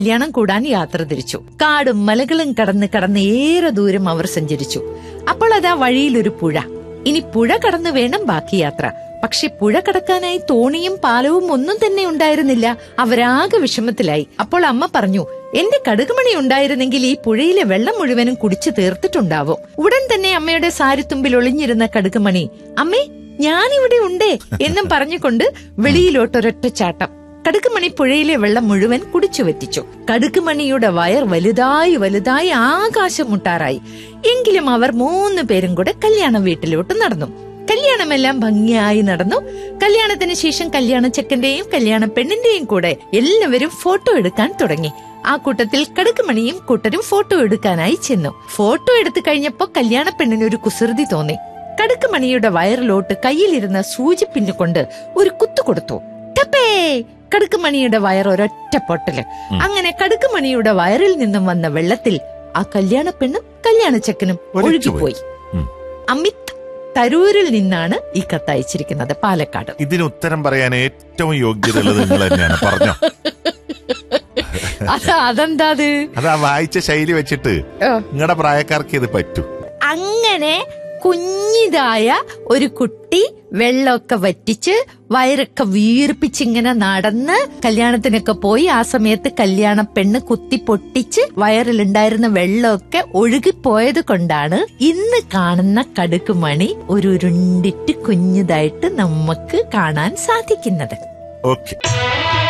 കല്യാണം കൂടാൻ യാത്ര തിരിച്ചു കാടും മലകളും കടന്ന് കടന്ന് ഏറെ ദൂരം അവർ സഞ്ചരിച്ചു അപ്പോൾ അതാ വഴിയിൽ ഒരു പുഴ ഇനി പുഴ കടന്നു വേണം ബാക്കി യാത്ര പക്ഷെ പുഴ കടക്കാനായി തോണിയും പാലവും ഒന്നും തന്നെ ഉണ്ടായിരുന്നില്ല അവരാകെ വിഷമത്തിലായി അപ്പോൾ അമ്മ പറഞ്ഞു എന്റെ കടുകുമണി ഉണ്ടായിരുന്നെങ്കിൽ ഈ പുഴയിലെ വെള്ളം മുഴുവനും കുടിച്ചു തീർത്തിട്ടുണ്ടാവും ഉടൻ തന്നെ അമ്മയുടെ സാരിത്തുമ്പിൽ ഒളിഞ്ഞിരുന്ന കടുകുമണി അമ്മേ ഞാനിവിടെ ഉണ്ടേ എന്നും പറഞ്ഞുകൊണ്ട് വെളിയിലോട്ടൊരൊറ്റ ചാട്ടം കടുക്കുമണി പുഴയിലെ വെള്ളം മുഴുവൻ കുടിച്ചു വറ്റിച്ചു കടുക്കുമണിയുടെ വയർ വലുതായി വലുതായി ആകാശം മുട്ടാറായി എങ്കിലും അവർ മൂന്ന് പേരും കൂടെ കല്യാണ വീട്ടിലോട്ട് നടന്നു കല്യാണമെല്ലാം ഭംഗിയായി നടന്നു കല്യാണത്തിന് ശേഷം കല്യാണ ചെക്കന്റെയും കല്യാണ പെണ്ണിന്റെയും കൂടെ എല്ലാവരും ഫോട്ടോ എടുക്കാൻ തുടങ്ങി ആ കൂട്ടത്തിൽ കടുക്കുമണിയും കൂട്ടരും ഫോട്ടോ എടുക്കാനായി ചെന്നു ഫോട്ടോ എടുത്തു കഴിഞ്ഞപ്പോ കല്യാണ പെണ്ണിന് ഒരു കുസൃതി തോന്നി കടുക്കുമണിയുടെ വയറിലോട്ട് കയ്യിലിരുന്ന സൂചിപ്പിന്നു കൊണ്ട് ഒരു കുത്തു കൊടുത്തു ടപ്പേ കടുക്കുമണിയുടെ വയർ ഒരൊറ്റ പൊട്ടല് അങ്ങനെ കടുക്കുമണിയുടെ വയറിൽ നിന്നും വന്ന വെള്ളത്തിൽ ആ കല്യാണ പെണ്ണും കല്യാണ ചെക്കനും ഒലിച്ചുപോയി. ഒഴുകിപ്പോയി ഉം. അമിത് തരൂരിൽ നിന്നാണ് ഈ കത്ത് അയച്ചിരിക്കുന്നത് പാലക്കാട് ഇതിന് ഉത്തരം പറയാൻ ഏറ്റവും യോഗ്യതയുള്ളത് നിങ്ങൾ തന്നെയാണ് പറഞ്ഞോ അത് അതെന്താ അത് അത് ആ വായിച്ച ശൈലി വെച്ചിട്ട് ആ. നിങ്ങളുടെ പ്രായക്കാർക്ക് ഇത് പറ്റൂ അങ്ങനെ കുഞ്ഞിതായ ഒരു കുട്ടി വെള്ളമൊക്കെ വറ്റിച്ച് വയറൊക്കെ വീർപ്പിച്ചിങ്ങനെ നടന്ന് കല്യാണത്തിനൊക്കെ പോയി ആ സമയത്ത് കല്യാണ പെണ്ണ് കുത്തി പൊട്ടിച്ച് വയറിലുണ്ടായിരുന്ന വെള്ളമൊക്കെ ഒഴുകിപ്പോയത് കൊണ്ടാണ് ഇന്ന് കാണുന്ന കടുക്കുമണി ഒരു ഉരുണ്ടിട്ട് കുഞ്ഞിതായിട്ട് നമുക്ക് കാണാൻ സാധിക്കുന്നത് ഓക്കെ